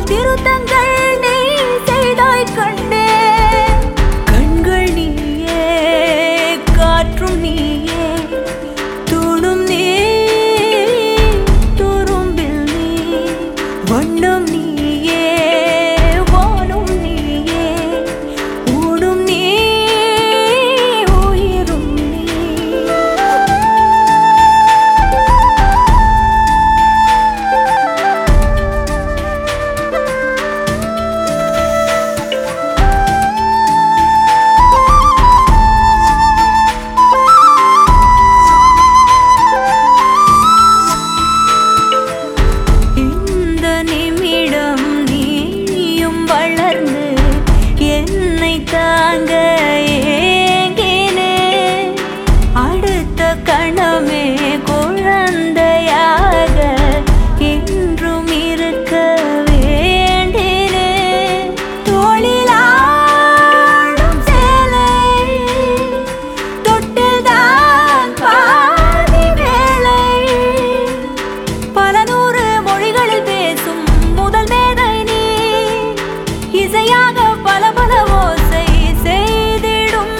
திருத்தங்கள் நீ செய்தாய் கண்டே கண்கள் நீயே காற்றும் நீயே தூணும் நீ துரும்பில் நீ வண்ணம் நீயே வானும் நீயே ஊடும் நீ உயிரும் நீ இந்த நிமிடம் நீயும் வளர்ந்து என்னை தாங்க ஏங்கினே அடுத்த கணமே குழந்தையாக என்றும் இருக்க வேண்டினே தோளிலாடும் சேலை தொட்டில்தான் பாதி வேலை பல நூறு மொழிகளில் பேசும் முதல் மேதை நீ இசையாக பல பல ஓசை செய்திடும்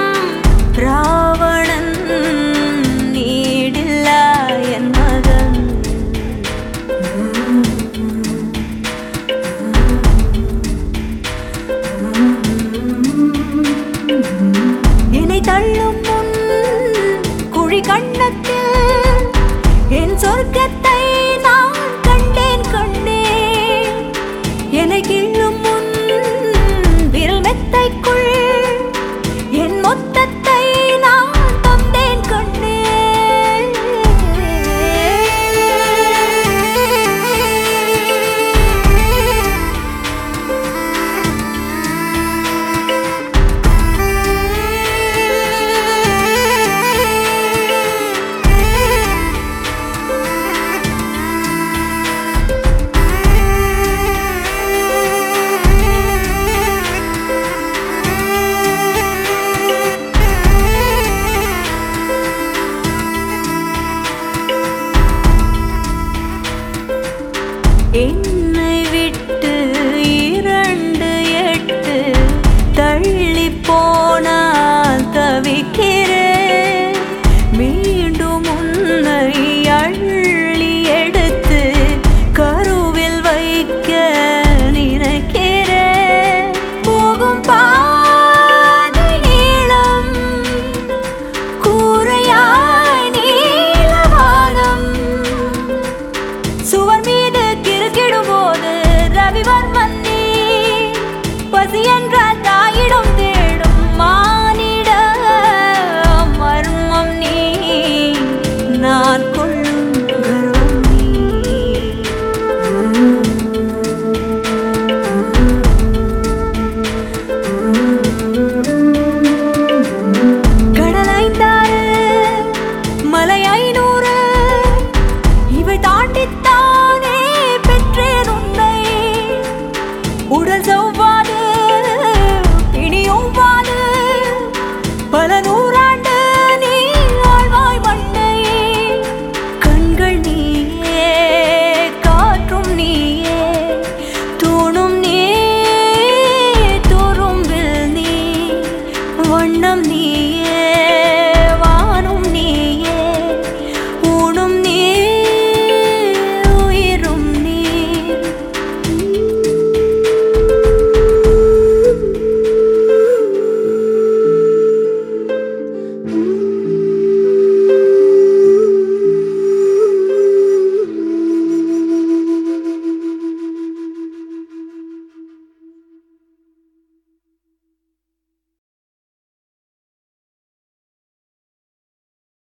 ராவணன் நீடில்லா என் மகன் என்னை தள்ளும் முன் குழி கண்ணத்தில் என் சொர்க்கத்தை நான் கண்டேன் கண்டேன் என்னை கிள்ளும் முன் விரல் மெத்தைக்குள் என் மொத்தத்தை நான் தந்தேன் கண்டேன் என்னை விட்டு இரண்டு எட்டு தள்ளி போனால் தவிக்கிறேன் மீண்டும் உன்னை அள்ளி எடுத்து கருவில் வைக்க நினைக்கிறேன் போகும் பாதை நீளம் கூரையாய் நீலவானம் சுவர் மீது கிறுக்கிடும் போது ரவிவர்மன் நீ பசி என்ற